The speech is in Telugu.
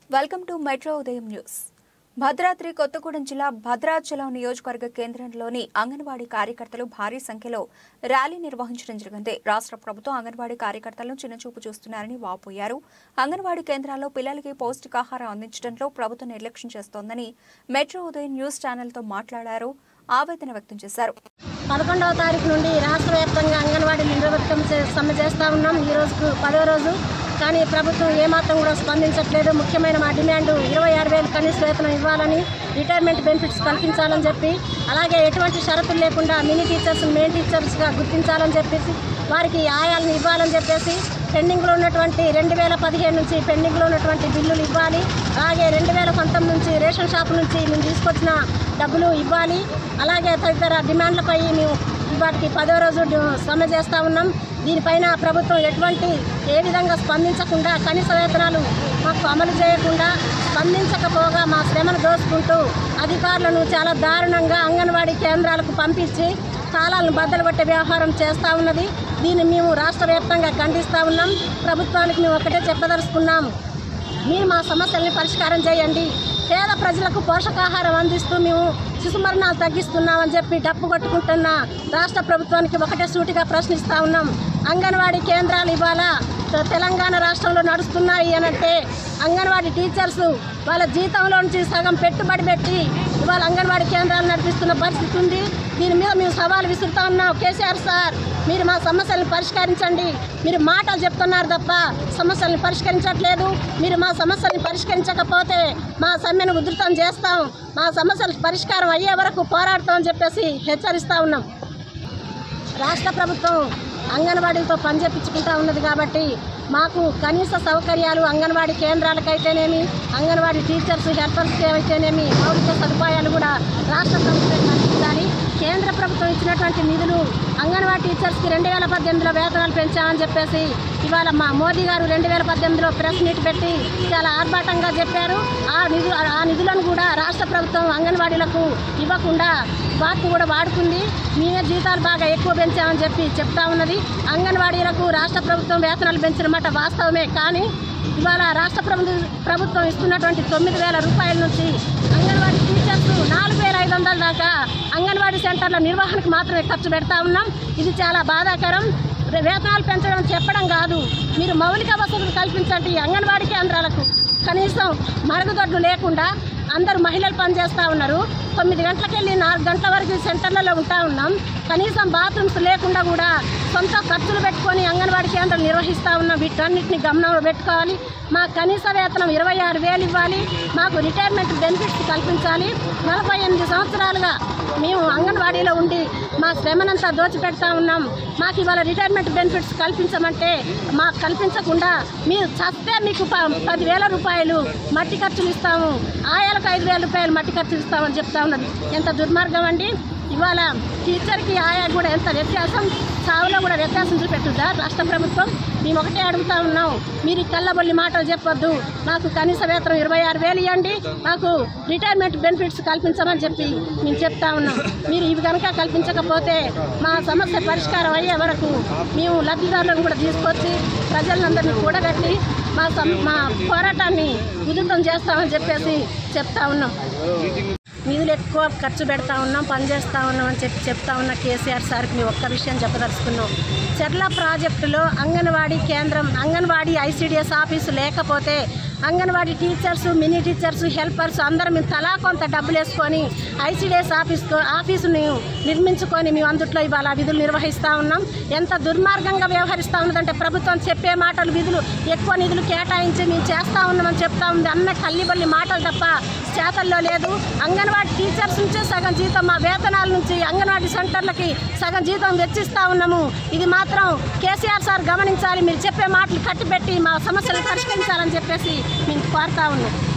వెల్కమ్ టు మెట్రో ఉదయం న్యూస్ భద్రాద్రి కొత్తగూడెం జిల్లా భద్రాచలం నియోజకవర్గ కేంద్రంలోని అంగన్వాడీ కార్యకర్తలు భారీ సంఖ్యలో ర్యాలీ నిర్వహించడం జరిగింది రాష్ట్ర ప్రభుత్వం అంగన్వాడీ కార్యకర్తలను చిన్నచూపు చూస్తున్నారని వాపోయారు అంగన్వాడీ కేంద్రాల్లో పిల్లలకి పౌష్టికాహారం అందించడంలో ప్రభుత్వం నిర్లక్ష్యం చేస్తోందని మెట్రో ఉదయం న్యూస్ ఛానల్తో మాట్లాడారు ఆవేదన వ్యక్తం చేశారు పదకొండవ తారీఖు నుండి రాష్ట్ర వ్యాప్తంగా అంగన్వాడీ నిర్వహణ సమ్మె చేస్తూ ఉన్నాం ఈ రోజుకు పదో రోజు కానీ ప్రభుత్వం ఏమాత్రం కూడా స్పందించట్లేదు ముఖ్యమైన మా డిమాండ్ ఇరవై ఆరు వేలు కనీస వేతనం ఇవ్వాలని రిటైర్మెంట్ బెనిఫిట్స్ కల్పించాలని చెప్పి అలాగే ఎటువంటి షరతులు లేకుండా మినీ టీచర్స్ మెయిన్ టీచర్స్గా గుర్తించాలని చెప్పేసి వారికి ఆయాలను ఇవ్వాలని చెప్పేసి పెండింగ్లో ఉన్నటువంటి రెండు వేల పదిహేను నుంచి పెండింగ్లో ఉన్నటువంటి బిల్లులు ఇవ్వాలి అలాగే రెండు వేల పంతొమ్మిది నుంచి రేషన్ షాప్ నుంచి మేము తీసుకొచ్చిన డబ్బులు ఇవ్వాలి అలాగే తదితర డిమాండ్లపై మేము వాటికి పదో రోజు డి- సమ్మె చేస్తూ ఉన్నాం దీనిపైన ప్రభుత్వం ఎటువంటి ఏ విధంగా స్పందించకుండా కనీస వేతనాలు మాకు అమలు చేయకుండా స్పందించకపోగా మా శ్రమను దోచుకుంటూ అధికారులను చాలా దారుణంగా అంగన్వాడీ కేంద్రాలకు పంపించి తాళాలను బద్దలు కొట్టే వ్యవహారం చేస్తూ ఉన్నది దీన్ని మేము రాష్ట్ర వ్యాప్తంగా ఖండిస్తూ ఉన్నాం ప్రభుత్వానికి మేము ఒకటే చెప్పదలుచుకున్నాం మీరు మా సమస్యల్ని పరిష్కారం చేయండి పేద ప్రజలకు పోషకాహారం అందిస్తూ మేము శిశు మరణాలు తగ్గిస్తున్నామని చెప్పి డప్పు కొట్టుకుంటున్న రాష్ట్ర ప్రభుత్వానికి ఒకటే సూటిగా ప్రశ్నిస్తూ ఉన్నాం అంగన్వాడీ కేంద్రాలు ఇవాళ తె- తెలంగాణ రాష్ట్రంలో నడుస్తున్నాయి అని అంటే అంగన్వాడీ టీచర్స్ వాళ్ళ జీతంలో నుంచి సగం పెట్టుబడి పెట్టి ఇవాళ అంగన్వాడీ కేంద్రాలు నడిపిస్తున్న పరిస్థితి ఉంది దీని మీద మేము సవాల్ విసురుతా ఉన్నాం కేసీఆర్ సార్ మీరు మా సమస్యలను పరిష్కరించండి మీరు మాటలు చెప్తున్నారు తప్ప సమస్యలను పరిష్కరించట్లేదు మీరు మా సమస్యలను పరిష్కరించకపోతే మా సమ్మెను ఉధృతం చేస్తాం మా సమస్యల పరిష్కారం అయ్యే వరకు పోరాడతామని చెప్పేసి హెచ్చరిస్తూ ఉన్నాం రాష్ట్ర ప్రభుత్వం అంగన్వాడీలతో పనిచేపించుకుంటా ఉన్నది కాబట్టి మాకు కనీస సౌకర్యాలు అంగన్వాడీ కేంద్రాలకైతేనేమి అంగన్వాడీ టీచర్స్ హెల్పర్స్కి అయితేనేమి మౌలిక సదుపాయాలు కూడా రాష్ట్ర ప్రభుత్వం కల్పించాలి కేంద్ర ప్రభుత్వం ఇచ్చినటువంటి నిధులు అంగన్వాడీ టీచర్స్కి రెండు వేల పద్దెనిమిదిలో వేతనాలు పెంచామని చెప్పేసి ఇవాళ మా మోదీ గారు రెండు వేల పద్దెనిమిదిలో ప్రెస్ మీట్ పెట్టి చాలా ఆర్భాటంగా చెప్పారు ఆ నిధు ఆ నిధులను కూడా రాష్ట్ర ప్రభుత్వం అంగన్వాడీలకు ఇవ్వకుండా వాటిని కూడా వాడుకుంది మేమే జీతాలు బాగా ఎక్కువ పెంచామని చెప్పి చెప్తా ఉన్నది అంగన్వాడీలకు రాష్ట్ర ప్రభుత్వం వేతనాలు పెంచిన మాట వాస్తవమే కానీ ఇవాళ రాష్ట్ర ప్రభుత్వం ప్రభుత్వం ఇస్తున్నటువంటి తొమ్మిది వేల రూపాయల నుంచి అంగన్వాడీ టీచర్స్ నాలుగు వేల ఐదు వందల దాకా అంగన్వాడీ సెంటర్ల నిర్వహణకు మాత్రమే ఖర్చు పెడతా ఉన్నాం ఇది చాలా బాధాకరం వేతనాలు పెంచడం చెప్పడం కాదు మీరు మౌలిక వసతులు కల్పించండి ఈ అంగన్వాడీ కేంద్రాలకు కనీసం మరుగుదొడ్లు లేకుండా అందరూ మహిళలు పనిచేస్తూ ఉన్నారు తొమ్మిది గంటలకు వెళ్ళి నాలుగు గంటల వరకు సెంటర్లలో ఉంటా ఉన్నాం కనీసం బాత్రూమ్స్ లేకుండా కూడా సొంత ఖర్చులు పెట్టుకొని అంగన్వాడీ కేంద్రం నిర్వహిస్తూ ఉన్నాం వీటన్నిటిని గమనంలో పెట్టుకోవాలి మా కనీస వేతనం ఇరవై ఆరు వేలు ఇవ్వాలి మాకు రిటైర్మెంట్ బెనిఫిట్స్ కల్పించాలి నలభై ఎనిమిది సంవత్సరాలుగా మేము అంగన్వాడీలో ఉండి మా శ్రమనంతా దోచిపెడతా ఉన్నాం మాకు ఇవాళ రిటైర్మెంట్ బెనిఫిట్స్ కల్పించమంటే మాకు కల్పించకుండా మీరు చస్తే మీకు ప- పదివేల రూపాయలు మట్టి ఖర్చులు ఇస్తాము ఆయాలకు ఐదు వేల రూపాయలు మట్టి ఖర్చులు ఇస్తామని చెప్తా ఉన్నది ఎంత దుర్మార్గం అండి ఇవాళ టీచర్కి ఆయా కూడా ఎంత వ్యత్యాసం చావులో కూడా వ్యత్యాసం చూపెట్టుద్దా రాష్ట్ర ప్రభుత్వం మేము ఒకటే అడుగుతా ఉన్నాం మీరు ఈ కళ్ళబొల్లి మాటలు చెప్పొద్దు మాకు కనీస వేతనం ఇరవై ఆరు వేలు ఇవ్వండి మాకు రిటైర్మెంట్ బెనిఫిట్స్ కల్పించమని చెప్పి మేము చెప్తా ఉన్నాం మీరు ఇవి కనుక కల్పించకపోతే మా సమస్య పరిష్కారం అయ్యే వరకు మేము లబ్ధిదారులను కూడా తీసుకొచ్చి ప్రజలందరినీ కూడగట్టి మా సం మా పోరాటాన్ని ఉధృతం చేస్తామని చెప్పేసి చెప్తా ఉన్నాం నిధులు ఎక్కువ ఖర్చు పెడతా ఉన్నాం పని చేస్తూ ఉన్నాం అని చెప్పి చెప్తా ఉన్న కేసీఆర్ సార్కి మేము ఒక్క విషయం చెప్పదలుచుకున్నాం చెర్ల ప్రాజెక్టులో అంగన్వాడీ కేంద్రం అంగన్వాడీ ఐసీడీఎస్ ఆఫీసు లేకపోతే anganwadi teachers mini teachers helpers అందరం మేము తలా కొంత డబ్బులు వేసుకొని ఐసీడీఎస్ ఆఫీస్ ఆఫీసుని నిర్మించుకొని మేము అందుట్లో ఇవాళ విధులు నిర్వహిస్తూ ఉన్నాం ఎంత దుర్మార్గంగా వ్యవహరిస్తూ ఉన్నదంటే ప్రభుత్వం చెప్పే మాటలు విధులు ఎక్కువ నిధులు కేటాయించి మేము చేస్తూ ఉన్నామని చెప్తా ఉంది అన్న కల్లిబల్లి మాటలు తప్ప చేతల్లో లేదు అంగన్వాడీ టీచర్స్ నుంచే సగం జీతం మా వేతనాల నుంచి అంగన్వాడీ సెంటర్లకి సగం జీతం వెచ్చిస్తూ ఉన్నాము ఇది మాత్రం కేసీఆర్ సార్ గమనించాలి మీరు చెప్పే మాటలు కట్టిపెట్టి మా సమస్యలు పరిష్కరించాలని చెప్పేసి మేము కోరుతా ఉన్నాం